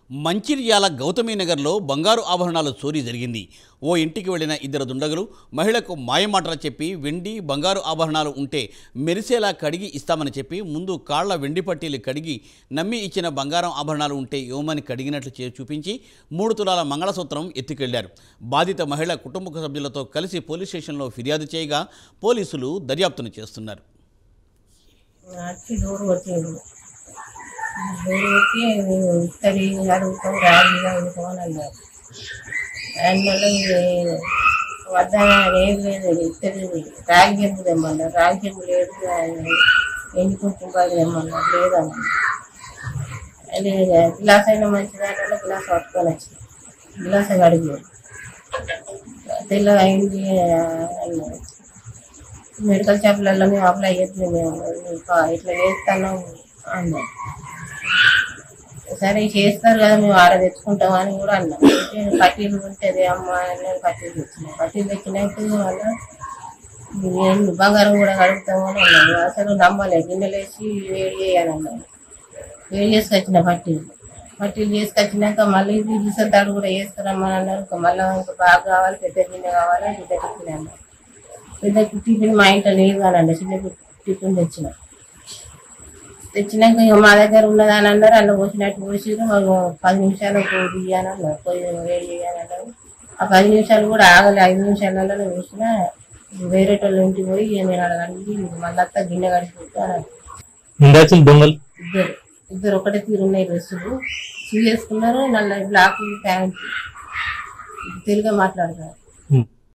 మంచిర్యాల గౌతమి నగర్లో బంగారు ఆభరణాల చోరీ జరిగింది ఓ ఇంటికి వెళ్లిన ఇద్దరు దుండగులు మహిళకు మాయమాటలు చెప్పి వెండి బంగారు ఆభరణాలు ఉంటే మెరిసేలా కడిగి ఇస్తామని చెప్పి ముందు కాళ్ల వెండి పట్టీలు కడిగి నమ్మి ఇచ్చిన బంగారం ఆభరణాలు ఉంటే ఇవ్వమని కడిగినట్లు చే చూపించి మూడు తులాల మంగళసూత్రం ఎత్తుకెళ్లారు బాధిత మహిళ కుటుంబ సభ్యులతో కలిసి పోలీస్ స్టేషన్లో ఫిర్యాదు చేయగా పోలీసులు దర్యాప్తును చేస్తున్నారు వచ్చి డోర్ కొట్టిండు డోర్ కొట్టి మేము ఇత్తడి అడుగుతాం రాగిగా అడుగుతాం అని అన్నారు ఆయన మళ్ళీ వద్ద ఏం లేదు ఇత్తడి రాగి చెంబు తెమ్మన్నారు రాగి చెంబు లేదు ఎండి కొంచెం బాగా తెమ్మన్నారు లేదన్నారు అది గ్లాస్ అయినా మంచిదాని గ్లాస్ పట్టుకొని వచ్చి గ్లాస్ అడిగారు తెల్ల అయింది అన్నారు మెడికల్ షాపులలో మేము అప్లై చేస్తున్నాం మేము ఇంకా ఇట్లా చేస్తాను అన్నాం సరే చేస్తారు కదా మేము ఆడ తెచ్చుకుంటాం అని కూడా అన్నాం అయితే పట్టీలు ఉంటుంది అమ్మ అని పట్టీలు తెచ్చినాం పట్టీలు తెచ్చినాక వల్ల ఏం బంగారం కూడా కడుగుతాము అని అన్నాడు అసలు నమ్మలే గిన్నెలు వేసి వేడి చేయాలన్నాడు వేడి చేసుకొచ్చిన పట్టీలు పట్టీలు చేసుకొచ్చినాక మళ్ళీ ఇది తాడు కూడా వేస్తారమ్మని అన్నారు ఇంకా మళ్ళీ ఇంకా బాగా కావాలి పెద్ద గిన్నె కావాలి పెద్ద టిఫిన్ అన్నారు పెద్ద టిఫిన్ మా ఇంట్లో లేదు అని అండి చిన్న టిఫిన్ తెచ్చిన తెచ్చినాక ఇక మా దగ్గర ఉన్నది అని అన్నారు అందులో పోసినట్టు పోసిరు మాకు పది నిమిషాలు తీయాలని అన్నారు పొయ్యి వేడి చేయాలని అన్నారు ఆ పది నిమిషాలు కూడా ఆగలే ఐదు నిమిషాలలో పోసిన వేరే వాళ్ళ ఇంటికి పోయి నేను అడగండి మళ్ళీ అత్త గిన్నె కడిగిపోతే అన్నారు ఇందాచిన దొంగలు ఇద్దరు ఇద్దరు ఒకటే తీరున్నాయి డ్రెస్సులు షూ వేసుకున్నారు నల్ల బ్లాక్ ప్యాంట్ తెలుగే మాట్లాడతారు ఉమ్.